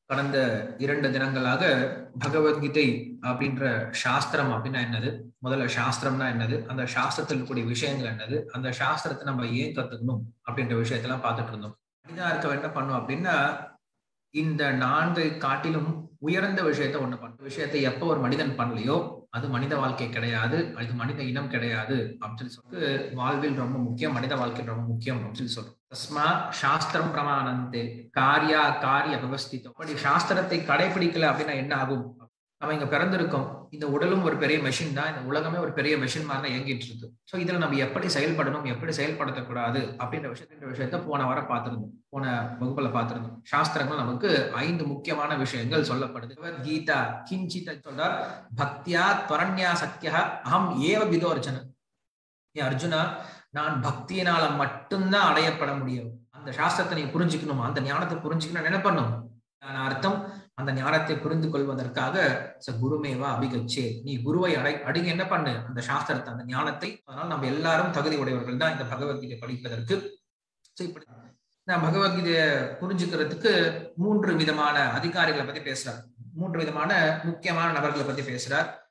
கடந்த இரண்டு தினங்களாக பகவத்கீதை அப்படின்ற சாஸ்திரம் அப்படின்னா என்னது முதல்ல சாஸ்திரம்னா என்னது அந்த சாஸ்திரத்தில் இருக்கக்கூடிய விஷயங்கள் என்னது அந்த சாஸ்திரத்தை நம்ம ஏன் கத்துக்கணும் அப்படின்ற விஷயத்தெல்லாம் பார்த்துட்டு இருந்தோம் மனிதா இருக்க என்ன பண்ணும் அப்படின்னா இந்த நான்கை காட்டிலும் உயர்ந்த விஷயத்த ஒண்ணு பண்ண விஷயத்தை எப்ப ஒரு மனிதன் பண்ணலையோ அது மனித வாழ்க்கை கிடையாது அது மனித இனம் கிடையாது அப்படின்னு சொல்லிட்டு வாழ்வில் ரொம்ப முக்கியம் மனித வாழ்க்கையில் ரொம்ப முக்கியம் அப்படின்னு சொல்லி சொல்றோம் தஸ்மா சாஸ்திரம் பிரமாணந்தே காரியா காரிய விவஸ்தித்தம் அப்படி சாஸ்திரத்தை கடைபிடிக்கல அப்படின்னா என்ன ஆகும் நம்ம இங்க பிறந்திருக்கோம் இந்த உடலும் ஒரு பெரிய மெஷின் தான் இந்த உலகமே ஒரு பெரிய மெஷின் மாதிரி தான் இயங்கிட்டு இருக்கு ஸோ இதுல நம்ம எப்படி செயல்படணும் எப்படி செயல்படுத்தக்கூடாது அப்படின்ற விஷயத்த விஷயத்த போன வாரம் பார்த்திருந்தோம் போன வகுப்புல பார்த்திருந்தோம் சாஸ்திரங்கள் நமக்கு ஐந்து முக்கியமான விஷயங்கள் சொல்லப்படுது கீதா கிஞ்சித சொல்றார் பக்தியா துவரண்யா சத்தியா அகம் ஏவ விதோ அர்ஜுன ஏ அர்ஜுனா நான் பக்தியினால மட்டும்தான் அடையப்பட முடியும் அந்த சாஸ்திரத்தை நீ புரிஞ்சுக்கணும் அந்த ஞானத்தை புரிஞ்சுக்கணும் என்ன பண்ணும் அர்த்தம் அந்த ஞானத்தை புரிந்து கொள்வதற்காக ச குருமேவா அபிகச்சே நீ குருவை அடை அடிங்க என்ன பண்ணு அந்த சாஸ்திரத்தை அந்த ஞானத்தை அதனால நம்ம எல்லாரும் தகுதி உடையவர்கள் தான் இந்த பகவத்கீதை படிப்பதற்கு இப்படி நான் பகவத்கீதையை புரிஞ்சுக்கிறதுக்கு மூன்று விதமான அதிகாரிகளை பத்தி பேசுறார் மூன்று விதமான முக்கியமான நபர்களை பத்தி பேசுறார்